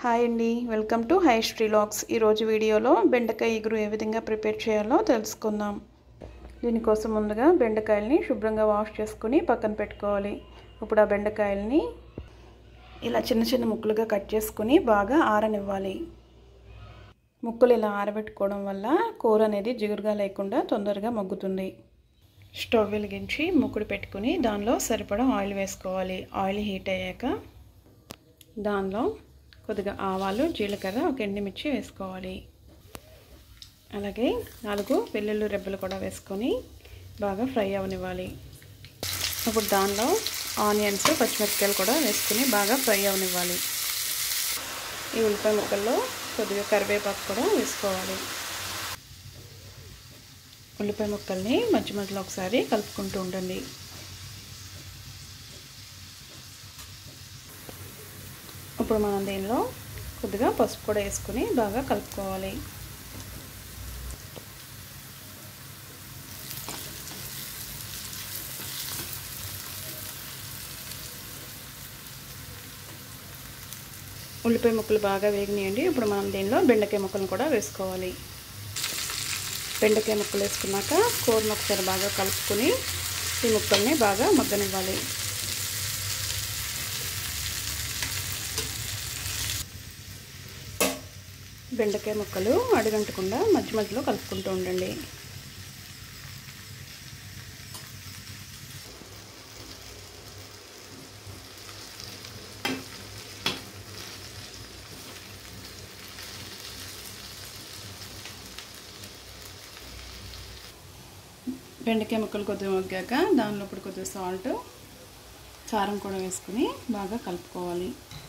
hi అండి welcome to high logs ఈరోజు వీడియోలో బెండకాయ ఇగురు ఏ విధంగా ప్రిపేర్ చేయాలో తెలుసుకుందాం దీనికోసం ముందుగా బెండకాయల్ని శుభ్రంగా వాష్ చేసుకుని పక్కన పెట్టుకోవాలి ఇప్పుడు ఆ బెండకాయల్ని ఇలా చిన్న చిన్న ముక్కలుగా కట్ చేసుకుని బాగా ఆరనివ్వాలి ముక్కలు ఇలా ఆరబెట్టుకోవడం వల్ల కూర అనేది జిగురుగా లేకుండా తొందరగా మగ్గుతుంది స్టవ్ వెలిగించి ముక్కుడు పెట్టుకుని దానిలో సరిపడా ఆయిల్ వేసుకోవాలి ఆయిల్ హీట్ అయ్యాక దానిలో కొద్దిగా ఆవాలు జీలకర్ర ఒక ఎండుమిర్చి వేసుకోవాలి అలాగే నాలుగు వెల్లుల్లి రెబ్బలు కూడా వేసుకొని బాగా ఫ్రై అవనివ్వాలి ఇప్పుడు దానిలో ఆనియన్స్ పచ్చిమిరపకాయలు కూడా వేసుకుని బాగా ఫ్రై అవనివ్వాలి ఈ ఉల్లిపాయ ముక్కల్లో కొద్దిగా కరివేపాకు కూడా వేసుకోవాలి ఉల్లిపాయ ముక్కల్ని మధ్య మధ్యలో ఒకసారి కలుపుకుంటూ ఉండండి ఇప్పుడు మనం దీనిలో కొద్దిగా పసుపు కూడా వేసుకుని బాగా కలుపుకోవాలి ఉల్లిపాయ ముక్కలు బాగా వేగినాయండి ఇప్పుడు మనం దీనిలో బెండకాయ ముక్కలను కూడా వేసుకోవాలి బెండకాయ ముక్కలు వేసుకున్నాక కూరను ఒకసారి బాగా కలుపుకొని ఈ ముక్కల్ని బాగా మగ్గనివ్వాలి బెండకాయ ముక్కలు అడుగంటకుండా మధ్య మధ్యలో కలుపుకుంటూ ఉండండి బెండకాయ ముక్కలు కొద్దిగా మగ్గాక దానిలో ఇప్పుడు కొద్దిగా సాల్ట్ కారం కూడా వేసుకుని బాగా కలుపుకోవాలి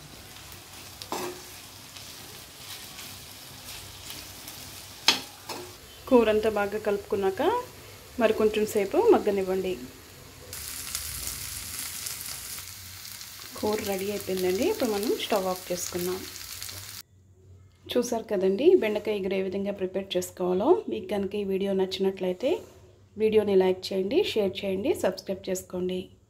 కూర అంతా బాగా కలుపుకున్నాక మరి కొంచెం సేపు మగ్గనివ్వండి కూర రెడీ అయిపోయిందండి ఇప్పుడు మనం స్టవ్ ఆఫ్ చేసుకుందాం చూసారు కదండి బెండకాయ ఎగురు ఏ విధంగా ప్రిపేర్ చేసుకోవాలో మీకు కనుక ఈ వీడియో నచ్చినట్లయితే వీడియోని లైక్ చేయండి షేర్ చేయండి సబ్స్క్రైబ్ చేసుకోండి